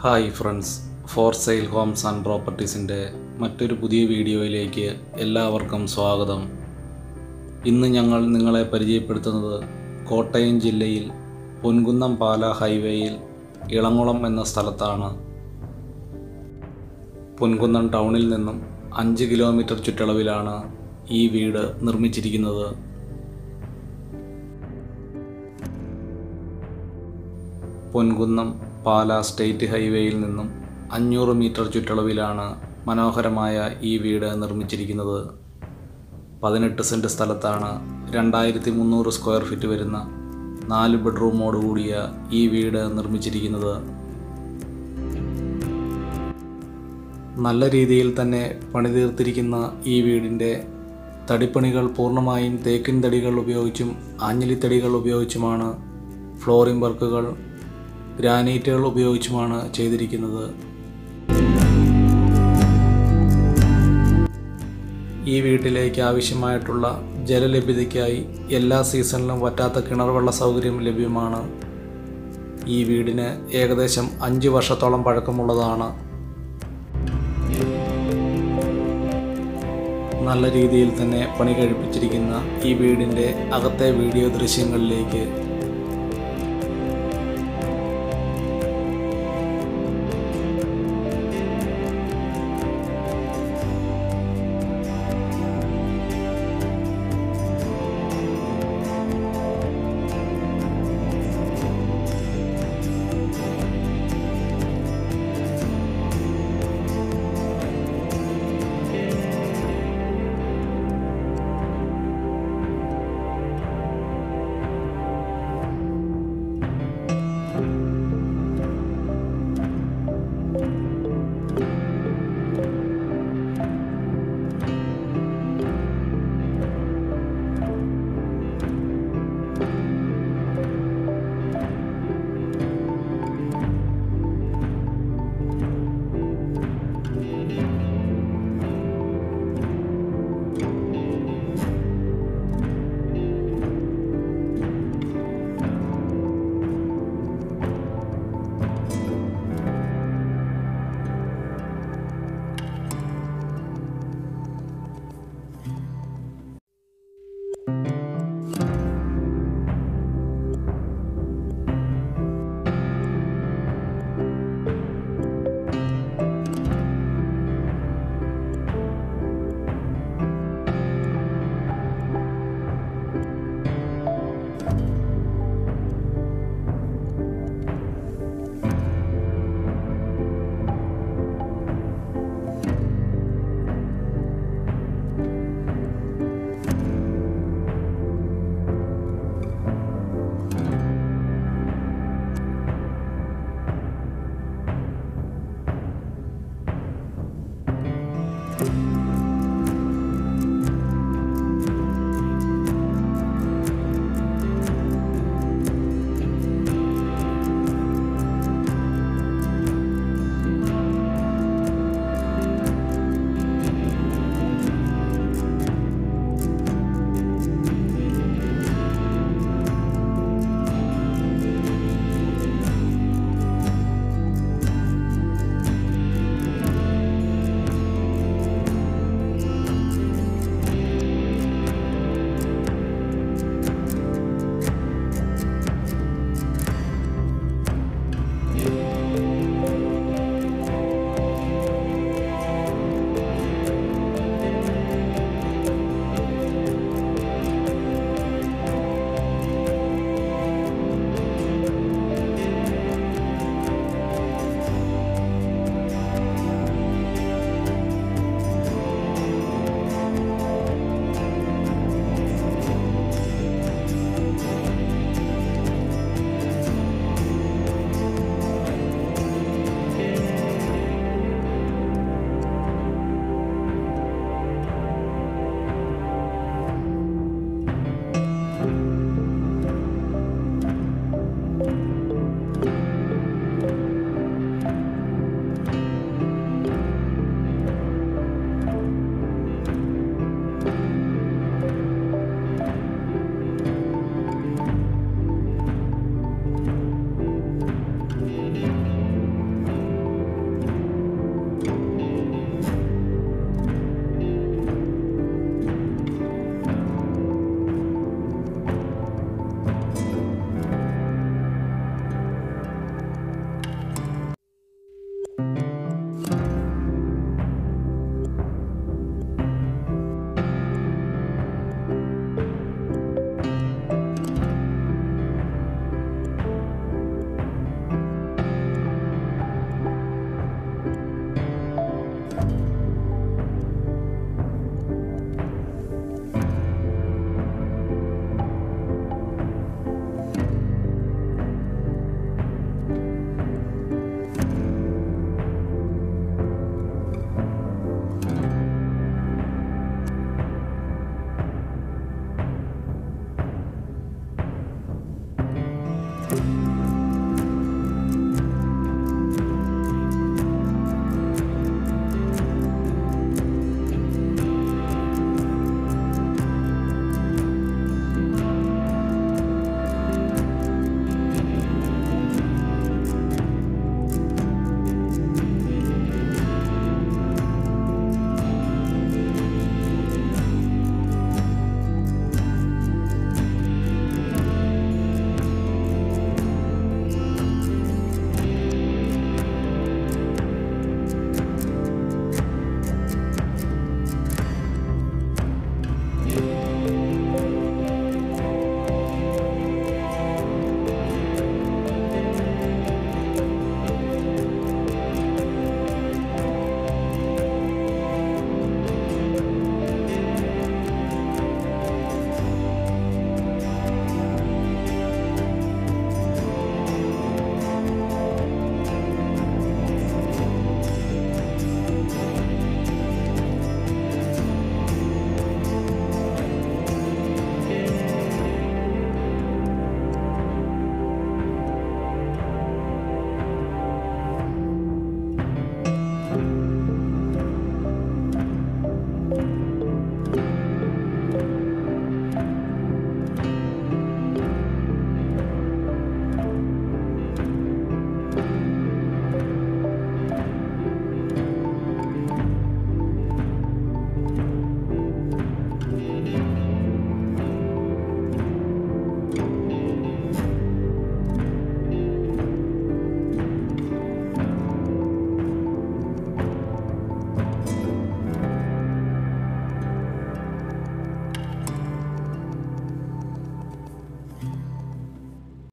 hi friends for sale homes and പ്രോപ്പർട്ടീസിൻ്റെ മറ്റൊരു പുതിയ വീഡിയോയിലേക്ക് എല്ലാവർക്കും സ്വാഗതം ഇന്ന് ഞങ്ങൾ നിങ്ങളെ പരിചയപ്പെടുത്തുന്നത് കോട്ടയം ജില്ലയിൽ പൊൻകുന്നം പാല ഹൈവേയിൽ ഇളങ്കുളം എന്ന സ്ഥലത്താണ് പൊൻകുന്നം ടൗണിൽ നിന്നും അഞ്ച് കിലോമീറ്റർ ചുറ്റളവിലാണ് ഈ വീട് നിർമ്മിച്ചിരിക്കുന്നത് പൊൻകുന്നം പാല സ്റ്റേറ്റ് ഹൈവേയിൽ നിന്നും അഞ്ഞൂറ് മീറ്റർ ചുറ്റളവിലാണ് മനോഹരമായ ഈ വീട് നിർമ്മിച്ചിരിക്കുന്നത് പതിനെട്ട് സെൻറ്റ് സ്ഥലത്താണ് രണ്ടായിരത്തി മുന്നൂറ് സ്ക്വയർ ഫീറ്റ് വരുന്ന നാല് ബെഡ്റൂമോട് കൂടിയ ഈ വീട് നിർമ്മിച്ചിരിക്കുന്നത് നല്ല രീതിയിൽ തന്നെ പണിതീർത്തിരിക്കുന്ന ഈ വീടിൻ്റെ തടിപ്പണികൾ പൂർണ്ണമായും തേക്കിൻ തടികൾ ഉപയോഗിച്ചും ആഞ്ഞിലിത്തടികൾ ഉപയോഗിച്ചുമാണ് ഫ്ലോറിംഗ് വർക്കുകൾ ഗ്രാനൈറ്റുകൾ ഉപയോഗിച്ചുമാണ് ചെയ്തിരിക്കുന്നത് ഈ വീട്ടിലേക്ക് ആവശ്യമായിട്ടുള്ള ജലലഭ്യതയ്ക്കായി എല്ലാ സീസണിലും വറ്റാത്ത കിണർ വെള്ള സൗകര്യം ലഭ്യമാണ് ഈ വീടിന് ഏകദേശം അഞ്ച് വർഷത്തോളം പഴക്കമുള്ളതാണ് നല്ല രീതിയിൽ തന്നെ പണി കഴിപ്പിച്ചിരിക്കുന്ന ഈ വീടിൻ്റെ അകത്തെ വീഡിയോ ദൃശ്യങ്ങളിലേക്ക്